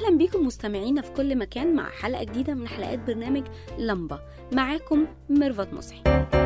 أهلا بيكم مستمعينا في كل مكان مع حلقة جديدة من حلقات برنامج لمبة معاكم ميرفت مصحي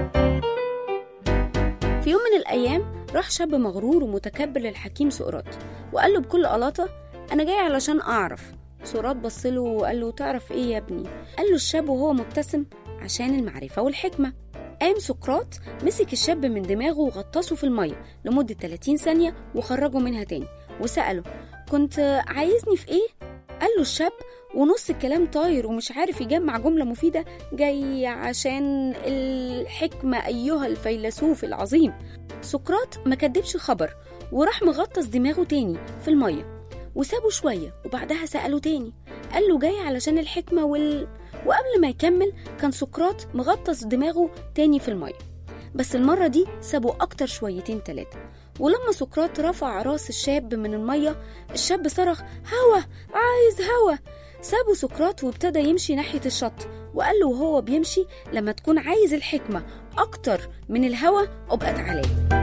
في يوم من الأيام راح شاب مغرور ومتكبر للحكيم سقراط وقال له بكل قلاطة أنا جاي علشان أعرف سقراط بصله وقال له تعرف إيه يا ابني قال له الشاب وهو مبتسم عشان المعرفة والحكمة قام سقراط مسك الشاب من دماغه وغطسه في المية لمدة 30 ثانية وخرجه منها تاني وسأله كنت عايزني في ايه؟ قال له الشاب ونص الكلام طاير ومش عارف يجمع جملة مفيدة جاي عشان الحكمة أيها الفيلسوف العظيم سقراط ما كدبش خبر وراح مغطس دماغه تاني في المية وسابه شوية وبعدها سأله تاني قال له جاي علشان الحكمة وال... وقبل ما يكمل كان سقراط مغطس دماغه تاني في المية بس المرة دي سابه أكتر شويتين تلاتة ولما سقراط رفع راس الشاب من المية الشاب صرخ هوا عايز هوا سابه سقراط وابتدى يمشي ناحية الشط وقال له وهو بيمشي لما تكون عايز الحكمة أكتر من الهوا ابقى تعالى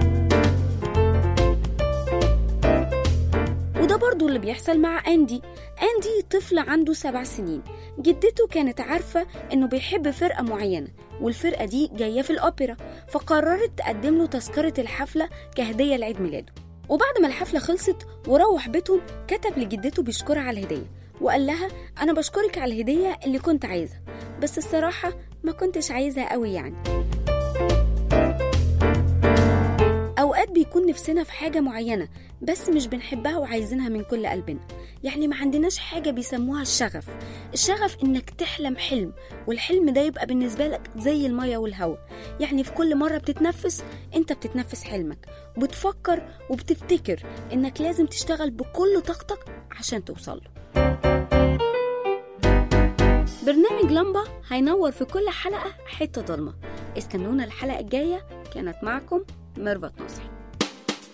وده برضو اللي بيحصل مع أندي أندي طفل عنده سبع سنين جدته كانت عارفة إنه بيحب فرقة معينة والفرقة دي جاية في الأوبرا فقررت تقدم له تذكرة الحفلة كهدية لعيد ميلاده وبعد ما الحفلة خلصت وروح بيتهم كتب لجدته بيشكرها على الهدية وقال لها أنا بشكرك على الهدية اللي كنت عايزها بس الصراحة ما كنتش عايزها قوي يعني أوقات بيكون نفسنا في حاجة معينة بس مش بنحبها وعايزينها من كل قلبنا يعني ما عندناش حاجة بيسموها الشغف الشغف إنك تحلم حلم والحلم ده يبقى بالنسبة لك زي المية والهواء يعني في كل مرة بتتنفس أنت بتتنفس حلمك وبتفكر وبتفتكر إنك لازم تشتغل بكل طاقتك عشان توصل له برنامج لمبة هينور في كل حلقة حتة ضلمة استنونا الحلقة الجاية كانت معكم ميرفت نصحي